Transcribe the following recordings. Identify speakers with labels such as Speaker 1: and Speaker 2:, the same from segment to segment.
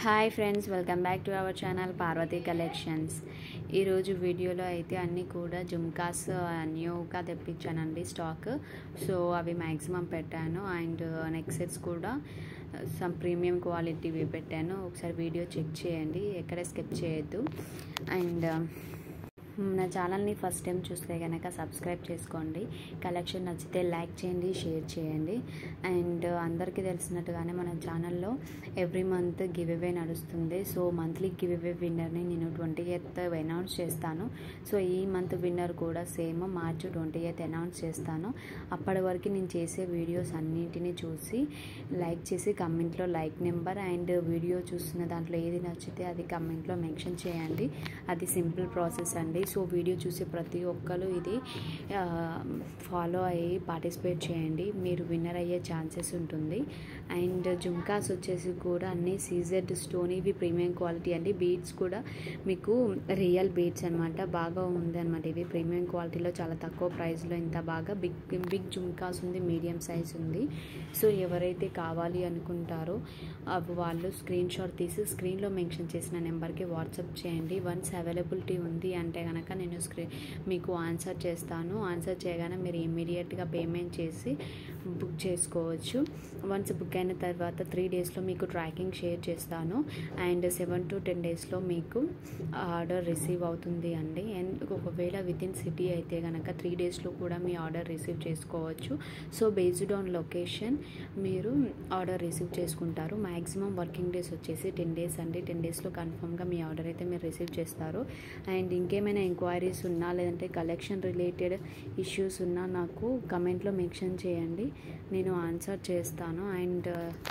Speaker 1: hi friends welcome back to our channel Parvathi collections ఈరోజు వీడియోలో అయితే అన్నీ కూడా జుమ్కాస్ న్యూగా తెప్పించానండి స్టాక్ సో అవి మ్యాక్సిమం పెట్టాను అండ్ నెక్ సెట్స్ కూడా సమ్ ప్రీమియం క్వాలిటీవి పెట్టాను ఒకసారి వీడియో చెక్ చేయండి ఎక్కడ స్కిప్ చేయొద్దు అండ్ నా ఛానల్ని ఫస్ట్ టైం చూస్తే కనుక సబ్స్క్రైబ్ చేసుకోండి కలెక్షన్ నచ్చితే లైక్ చేయండి షేర్ చేయండి అండ్ అందరికీ తెలిసినట్టుగానే మన ఛానల్లో ఎవ్రీ మంత్ గివ్ అవే నడుస్తుంది సో మంత్లీ గివ్ అవే విన్నర్ని నేను ట్వంటీ ఎయిత్ అనౌన్స్ చేస్తాను సో ఈ మంత్ విన్నర్ కూడా same March twenty eighth announce చేస్తాను అప్పటి వరకు నేను చేసే వీడియోస్ అన్నింటినీ చూసి లైక్ చేసి కమెంట్లో లైక్ నెంబర్ అండ్ వీడియో చూస్తున్న దాంట్లో ఏది నచ్చితే అది కమెంట్లో మెన్షన్ చేయండి అది సింపుల్ ప్రాసెస్ అండి సో వీడియో చూసి ప్రతి ఒక్కరు ఇది ఫాలో అయ్యి పార్టిసిపేట్ చేయండి మీరు విన్నర్ అయ్యే ఛాన్సెస్ ఉంటుంది అండ్ జుమ్కాస్ వచ్చేసి కూడా అన్ని సీజెడ్ స్టోన్ ఇవి ప్రీమియం క్వాలిటీ అండి బీడ్స్ కూడా మీకు రియల్ బీడ్స్ అనమాట బాగా ఉంది అనమాట ఇవి ప్రీమియం క్వాలిటీలో చాలా తక్కువ ప్రైస్లో ఇంత బాగా బిగ్ బిగ్ జుమ్కాస్ ఉంది మీడియం సైజ్ ఉంది సో ఎవరైతే కావాలి అనుకుంటారో అవి వాళ్ళు స్క్రీన్ షాట్ తీసి స్క్రీన్లో మెన్షన్ చేసిన నెంబర్కి వాట్సాప్ చేయండి వన్స్ అవైలబిలిటీ ఉంది అంటే కనుక నేను స్క్రీన్ మీకు ఆన్సర్ చేస్తాను ఆన్సర్ చేయగానే మీరు ఇమీడియట్గా పేమెంట్ చేసి బుక్ చేసుకోవచ్చు వన్స్ బుక్ అయిన తర్వాత త్రీ డేస్లో మీకు ట్రాకింగ్ షేర్ చేస్తాను అండ్ సెవెన్ టు టెన్ డేస్లో మీకు ఆర్డర్ రిసీవ్ అవుతుంది అండి అండ్ ఒకవేళ విత్ ఇన్ సిటీ అయితే కనుక త్రీ డేస్లో కూడా మీ ఆర్డర్ రిసీవ్ చేసుకోవచ్చు సో బేస్డ్ ఆన్ లొకేషన్ మీరు ఆర్డర్ రిసీవ్ చేసుకుంటారు మ్యాక్సిమం వర్కింగ్ డేస్ వచ్చేసి టెన్ డేస్ అండి టెన్ డేస్లో కన్ఫర్మ్గా మీ ఆర్డర్ అయితే మీరు రిసీవ్ చేస్తారు అండ్ ఇంకేమైనా ఎంక్వైరీస్ ఉన్నా లేదంటే కలెక్షన్ రిలేటెడ్ ఇష్యూస్ ఉన్నా నాకు కమెంట్లో మెన్షన్ చేయండి నేను ఆన్సర్ చేస్తాను అండ్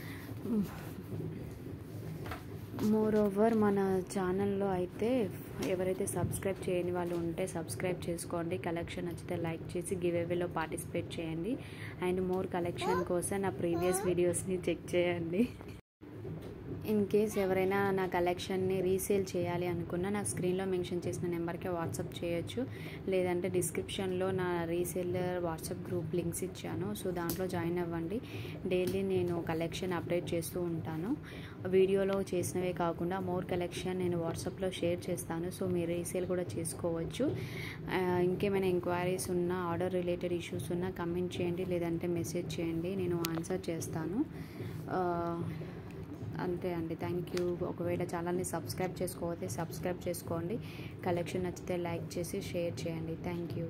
Speaker 1: మోర్ ఓవర్ మన ఛానల్లో అయితే ఎవరైతే సబ్స్క్రైబ్ చేయని వాళ్ళు ఉంటే సబ్స్క్రైబ్ చేసుకోండి కలెక్షన్ నచ్చితే లైక్ చేసి గివ్ అవేలో పార్టిసిపేట్ చేయండి అండ్ మోర్ కలెక్షన్ కోసం నా ప్రీవియస్ వీడియోస్ని చెక్ చేయండి ఇన్ కేస్ ఎవరైనా నా కలెక్షన్ని రీసేల్ చేయాలి అనుకున్నా నా స్క్రీన్లో మెన్షన్ చేసిన నెంబర్కి వాట్సాప్ చేయొచ్చు లేదంటే డిస్క్రిప్షన్లో నా రీసేలర్ వాట్సాప్ గ్రూప్ లింక్స్ ఇచ్చాను సో దాంట్లో జాయిన్ అవ్వండి డైలీ నేను కలెక్షన్ అప్డేట్ చేస్తూ ఉంటాను వీడియోలో చేసినవే కాకుండా మోర్ కలెక్షన్ నేను వాట్సాప్లో షేర్ చేస్తాను సో మీరు రీసేల్ కూడా చేసుకోవచ్చు ఇంకేమైనా ఎంక్వైరీస్ ఉన్నా ఆర్డర్ రిలేటెడ్ ఇష్యూస్ ఉన్నా కమెంట్ చేయండి లేదంటే మెసేజ్ చేయండి నేను ఆన్సర్ చేస్తాను అంతే అండి థ్యాంక్ యూ ఒకవేళ ఛానల్ని సబ్స్క్రైబ్ చేసుకోకపోతే సబ్స్క్రైబ్ చేసుకోండి కలెక్షన్ నచ్చితే లైక్ చేసి షేర్ చేయండి థ్యాంక్ యూ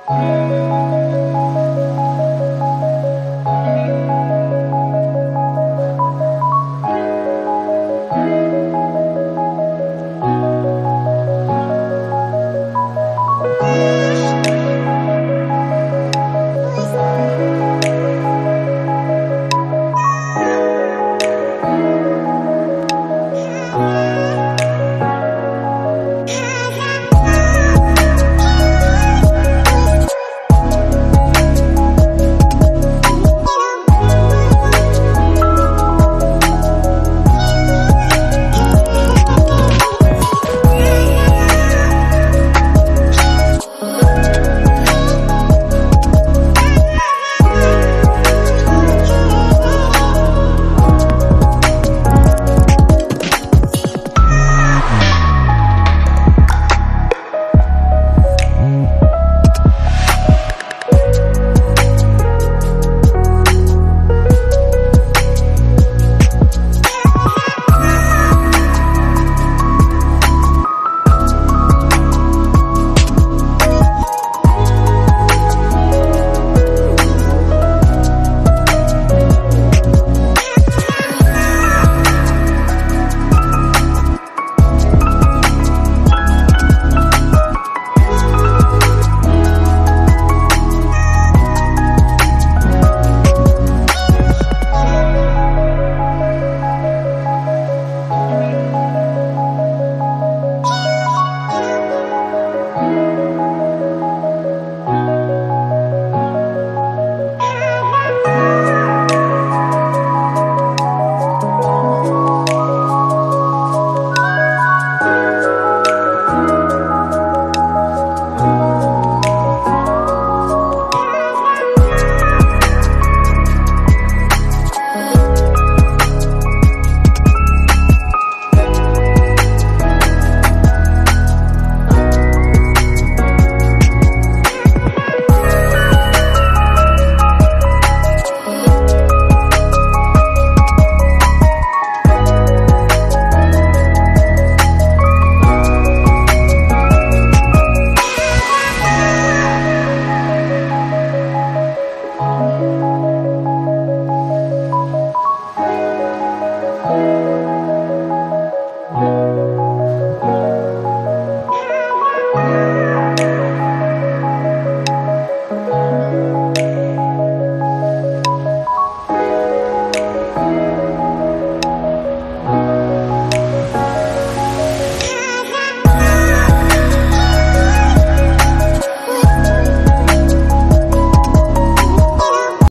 Speaker 2: ఆ